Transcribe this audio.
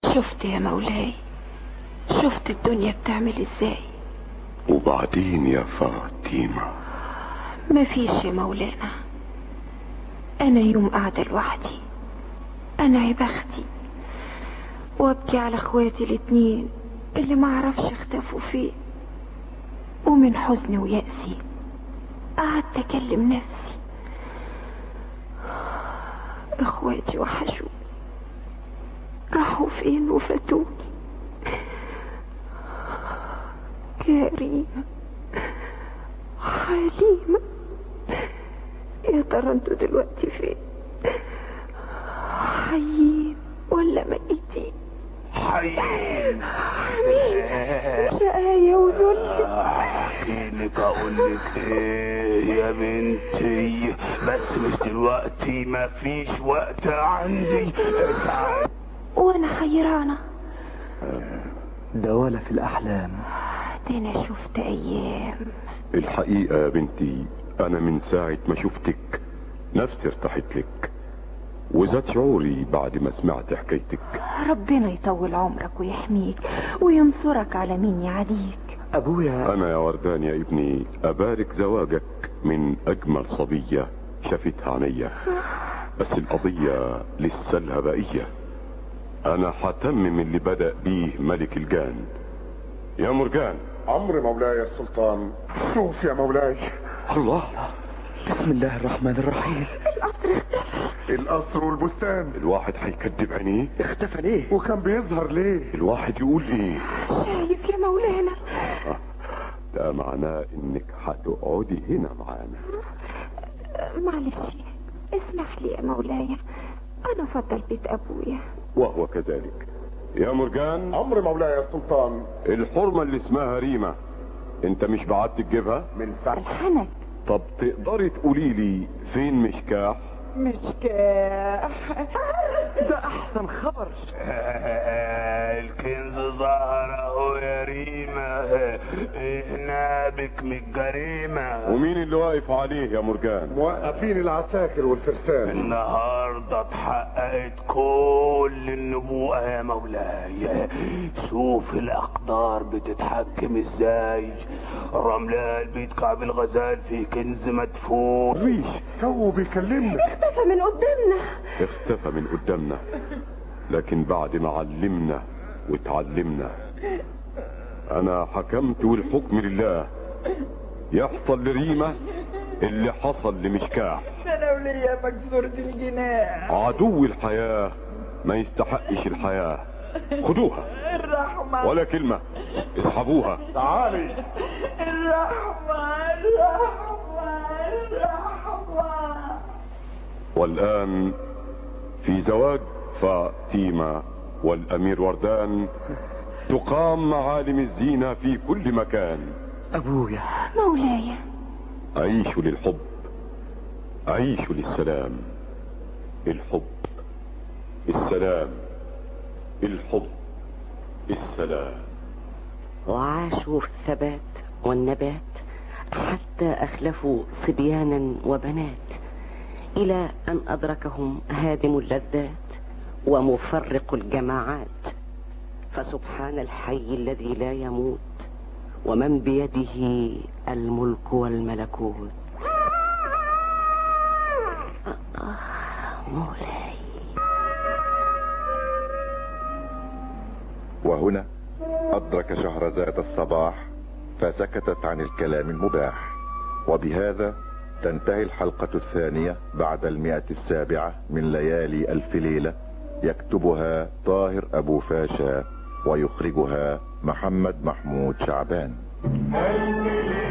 شفت يا مولاي شفت الدنيا بتعمل ازاي وبعدين يا فاطمة مفيش يا مولانا انا يوم قاعدة لوحدي انا يا بختي وابكي على اخواتي الاتنين اللي معرفش اختفوا فين ومن حزني ويأسي قعدت اكلم نفسي اخواتي وحشوني راحوا فين وفاتوني كريمة حليمة يا ترى انتوا دلوقتي فين حيين ولا ميتين حيين شقاية وذل احكي لك اقول لك ايه يا بنتي بس مش دلوقتي مفيش وقت عندي تعالي وانا حيرانة ده ولا في الأحلام ده انا شفت ايام الحقيقة يا بنتي انا من ساعة ما شفتك نفسي ارتحت لك وزاد شعوري بعد ما سمعت حكايتك ربنا يطول عمرك ويحميك وينصرك على مين يعاديك أبويا انا يا وردان يا ابني ابارك زواجك من اجمل صبية شافتها عينيا بس القضية لسه لها بقية انا حتمم اللي بدأ بيه ملك الجان يا مرجان امر مولاي السلطان شوف يا مولاي الله بسم الله الرحمن الرحيم القصر والبستان الواحد هيكدب عينيه اختفى ليه وكان بيظهر ليه الواحد يقول ايه شايف يا مولانا ده معناه انك هتقعدي هنا معانا معلش اسمح لي يا مولاي انا فضل بيت ابويا وهو كذلك يا مرجان امر مولاي السلطان الحرمة اللي اسمها ريمة انت مش بعت تجيبها من ساعة الحنك طب تقدري تقولي لي فين مشكاح ده أحسن خبر الكنز ظهر اهو يا ريمة احنا بك من الجريمة ومين اللي واقف عليه يا مرجان موقفين العساكر والفرسان النهاردة اتحققت كل النبوءة يا مولاي شوف الأقدار بتتحكم ازاي رملة البيت كعب الغزال في كنز مدفون ريش تو بيكلمنا اختفى من قدامنا اختفى من قدامنا لكن بعد ما علمنا واتعلمنا انا حكمت والحكم لله يحصل لريمة اللي حصل لمشكاح انا وليا مكسورة الجناح عدو الحياة ما يستحقش الحياة خدوها الرحمة ولا كلمة اسحبوها تعالي الرحمة الرحمة الرحمة والآن في زواج فاطمة والأمير وردان تقام معالم الزينة في كل مكان أبويا مولاي عيشوا للحب عيشوا للسلام الحب السلام الحب السلام وعاشوا في الثبات والنبات حتى أخلفوا صبيانا وبنات إلى أن أدركهم هادم اللذات ومفرق الجماعات فسبحان الحي الذي لا يموت ومن بيده الملك والملكوت آه، مولاي وهنا أدرك شهرزاد الصباح فسكتت عن الكلام المباح وبهذا تنتهي الحلقة الثانية بعد المئة السابعة من ليالي ألف ليلة يكتبها طاهر أبو فاشا ويخرجها محمد محمود شعبان ألف ليلة